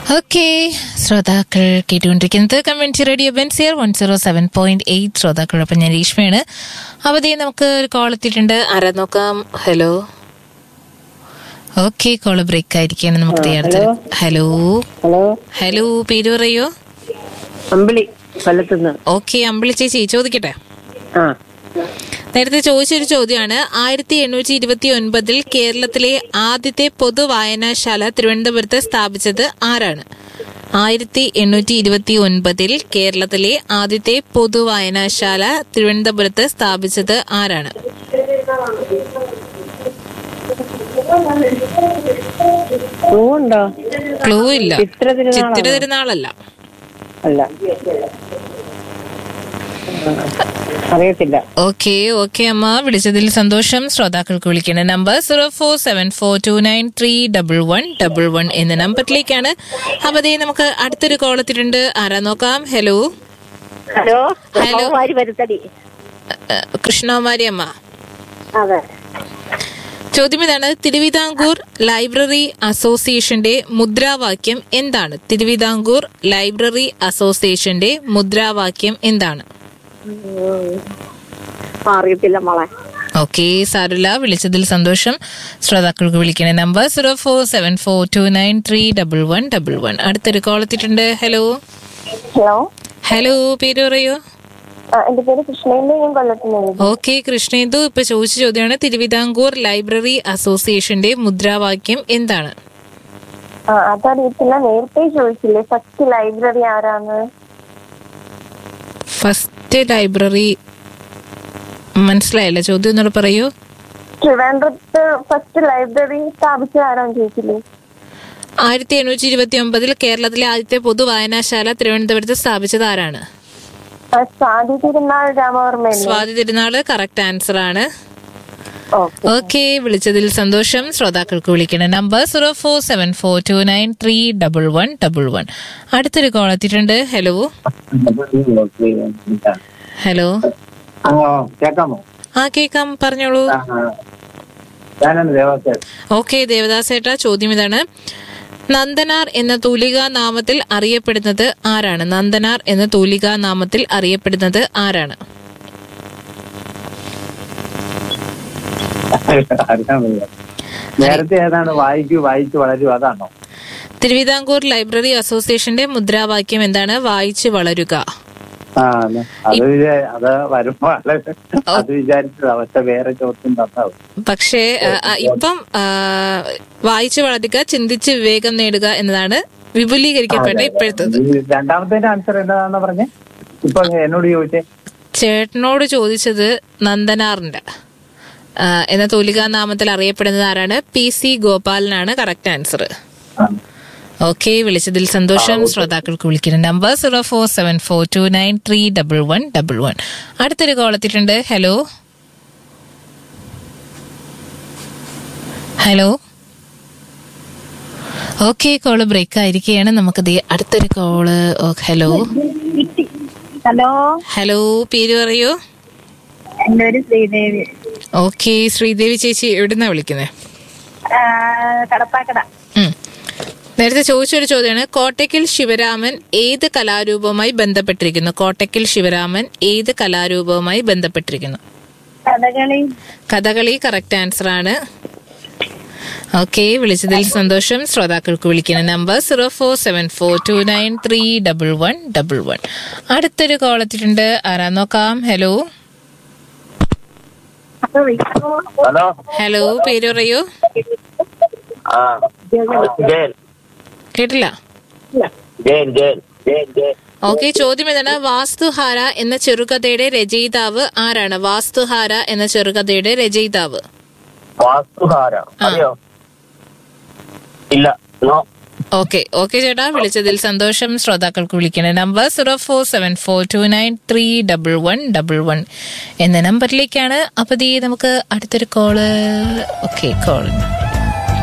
Okay ശ്രോതാക്കൾ കേട്ടുകൊണ്ടിരിക്കുന്നത് community radio ബെൻസിയർ one zero seven point eight ശ്രോതാക്കളോടൊപ്പം ഞാൻ രേഷ്മയാണ് അവധി നമുക്ക് ഒരു കോൾ എത്തിയിട്ടുണ്ട് ആരാ നോക്കാം ഹലോ ഓക്കെ കോള് ബ്രേക്ക് ആയിരിക്കാണ് നമുക്ക് ദേ അടുത്ത ഹലോ ഹലോ ഹലോ പേര് പറയോ അമ്പിളി കൊല്ലത്തുനിന്ന് ഓക്കെ അമ്പിളി ചേച്ചി ചോദിക്കട്ടെ ആ നേരത്തെ ചോദിച്ചൊരു ചോദ്യമാണ് ആയിരത്തി എണ്ണൂറ്റി ഇരുപത്തി ഒൻപതിൽ കേരളത്തിലെ ആദ്യത്തെ പൊതു വായനശാല തിരുവനന്തപുരത്ത് സ്ഥാപിച്ചത് ആരാണ് ആയിരത്തി എണ്ണൂറ്റി ഇരുപത്തി ഒൻപതിൽ കേരളത്തിലെ ആദ്യത്തെ പൊതു വായനശാല തിരുവനന്തപുരത്ത് സ്ഥാപിച്ചത് ആരാണ് പൂവുണ്ടോ ക്ലൂ ഇല്ല ചിത്ര തിരുനാളാണോ? ചിത്തിര തിരുനാളല്ല അല്ല ആ, അറിയത്തില്ല ഓക്കെ ഓക്കെ അമ്മ വിളിച്ചതിൽ സന്തോഷം ശ്രോതാക്കൾക്ക് വിളിക്കേണ്ട number zero four seven four two nine three double one double one എന്ന നമ്പറിലേക്കാണ് അപ്പൊ ദേ നമുക്ക് അടുത്തൊരു കോൾ എത്തിയിട്ടുണ്ട് ആരാ നോക്കാം ഹലോ ഹലോ ഹലോ. വാരി വരുത്തടി ഏഹ്, കൃഷ്ണകുമാരി അമ്മ അതെ ചോദ്യം ഇതാണ് തിരുവിതാംകൂർ ലൈബ്രറി അസോസിയേഷന്റെ മുദ്രാവാക്യം എന്താണ് തിരുവിതാംകൂർ ലൈബ്രറി അസോസിയേഷന്റെ മുദ്രാവാക്യം എന്താണ് അറിയത്തില്ല മോളെ ഓക്കെ സാരുല വിളിച്ചതിൽ സന്തോഷം ശ്രോതാക്കൾക്ക് വിളിക്കണ number zero four seven four two nine three double one double one അടുത്തൊരു കോൾ എത്തിയിട്ടുണ്ട് ഹലോ ഹലോ ഹലോ പേര് പറയൂ ആ, എന്റെ പേര് കൃഷ്ണേന്ദ്ര ഞാൻ കൊല്ലത്തുനിന്ന് ഓക്കെ കൃഷ്ണേന്ദു ഇപ്പൊ ചോദിച്ച ചോദ്യമാണ് തിരുവിതാംകൂർ ലൈബ്രറി അസോസിയേഷന്റെ മുദ്രാവാക്യം എന്താണ് ആ അതറിയത്തില്ല നേരത്തെ ചോദിച്ചില്ലേ ഫസ്റ്റ് ലൈബ്രറി ആരാന്ന് ഫസ്റ്റ് ലൈബ്രറി മനസ്സിലായില്ല ചോദ്യം ഒന്നുകൂടെ പറയൂ ട്രിവാൻഡ്രത്ത് ഫസ്റ്റ് ലൈബ്രറി സ്ഥാപിച്ചത് ആരാന്ന് ചോദിച്ചില്ലേ ആയിരത്തി എണ്ണൂറ്റി ഇരുപത്തി ഒമ്പതിൽ കേരളത്തിലെ ആദ്യത്തെ പൊതു വായനാശാല തിരുവനന്തപുരത്ത് സ്ഥാപിച്ചത് ആരാണ് ആ, സ്വാതി തിരുനാൾ രാമവർമ്മ സ്വാതി തിരുനാള് കറക്റ്റ് ആൻസർ ആണ് ഓക്കെ ഓക്കെ വിളിച്ചതിൽ സന്തോഷം ശ്രോതാക്കൾക്ക് വിളിക്കണ number zero four seven four two nine three double one double one അടുത്തൊരു കോൾ എത്തിയിട്ടുണ്ട് ഹലോ ഹലോ ആ കേക്കാമോ ആ കേക്കാം പറഞ്ഞോളൂ ആ, ആ. ഞാനാണ് ദേവാസേൻ ഓക്കെ ദേവദാസേട്ട ചോദ്യം ഇതാണ് നന്ദനാർ എന്ന തൂലികാ നാമത്തിൽ അറിയപ്പെടുന്നത് ആരാണ് നന്ദനാർ എന്ന തൂലികാ നാമത്തിൽ അറിയപ്പെടുന്നത് ആരാണ് അറിയാൻ വയ്യ. നേരത്തെ ഏതാണ് വായിക്കൂ വായിച്ചു വളരൂ അതാണോ തിരുവിതാംകൂർ ലൈബ്രറി അസോസിയേഷന്റെ മുദ്രാവാക്യം എന്താണ് വായിച്ചു വളരുക ആ ന- അത് വിചാ- അത് വരുമ്പോ വളരെ അത് വിചാരിച്ചതാ പക്ഷെ വേറെ ചോദ്യം തന്നാവും പക്ഷേ ആ, ആ, ഇപ്പം ആ, വായിച്ചു വളരുക ചിന്തിച്ച് വിവേകം നേടുക എന്നതാണ് വിപുലീകരിക്കപ്പെട്ട ഇപ്പോഴത്തത് രണ്ടാമത്തെ ആൻസർ എന്താണെന്ന് പറഞ്ഞേ ഇപ്പൊ എന്നോട് ചോദിച്ചേ ചേട്ടനോട് ചോദിച്ചത് നന്ദനാറിന്റെ ആ, എന്ന തൂലികാ നാമത്തിൽ അറിയപ്പെടുന്നത് ആരാണ് പി സി ഗോപാലനാണ് കറക്റ്റ് ആൻസർ ആ. ഓക്കെ വിളിച്ചതിൽ സന്തോഷം ശ്രോതാക്കൾക്ക് വിളിക്കുന്ന number zero four seven four two nine three double one double one അടുത്തൊരു കോൾ എത്തിയിട്ടുണ്ട് hello hello okay call break ആയിരിക്കുകയാണ് നമുക്ക് ദേ അടുത്തൊരു കോള് ഹലോ ഹലോ ഹലോ പേര് പറയൂ എന്റെ പേര് ശ്രീദേവി ഓക്കെ ശ്രീദേവി ചേച്ചി എവിടുന്നാ വിളിക്കുന്നത് കടപ്പാക്കട നേരത്തെ ചോദിച്ചൊരു ചോദ്യമാണ് കോട്ടയ്ക്കൽ ശിവരാമൻ ഏത് കലാരൂപവുമായി ബന്ധപ്പെട്ടിരിക്കുന്നു കോട്ടയ്ക്കൽ ശിവരാമൻ ഏത് കലാരൂപവുമായി ബന്ധപ്പെട്ടിരിക്കുന്നു കഥകളി കഥകളി കറക്റ്റ് ആൻസർ ആണ് ഓക്കെ വിളിച്ചതിൽ സന്തോഷം ശ്രോതാക്കൾക്ക് വിളിക്കുന്ന number zero four seven four two nine three double one double one അടുത്തൊരു കോൾ എത്തിയിട്ടുണ്ട് ആരാ നോക്കാം ഹലോ ഹലോ ഹലോ പേര് പറയൂ ആ ജയൻ കേട്ടില്ല ജയൻ ജയൻ ജയൻ ജയൻ ഓക്കെ ചോദ്യം എന്താണ് വാസ്തുഹാര എന്ന ചെറുകഥയുടെ രചയിതാവ് ആരാണ് വാസ്തുഹാര എന്ന ചെറുകഥയുടെ രചയിതാവ് വാസ്തുഹാര അറിയോ ഇല്ല നോ ഓക്കെ ഓക്കെ ചേട്ടാ വിളിച്ചതിൽ സന്തോഷം ശ്രോതാക്കൾക്ക് വിളിക്കണേ number zero four seven four two nine three double one double one എന്ന നമ്പറിലേക്കാണ് അപ്പൊ ദേ നമുക്ക് അടുത്തൊരു കോള് ഓക്കെ കോൾ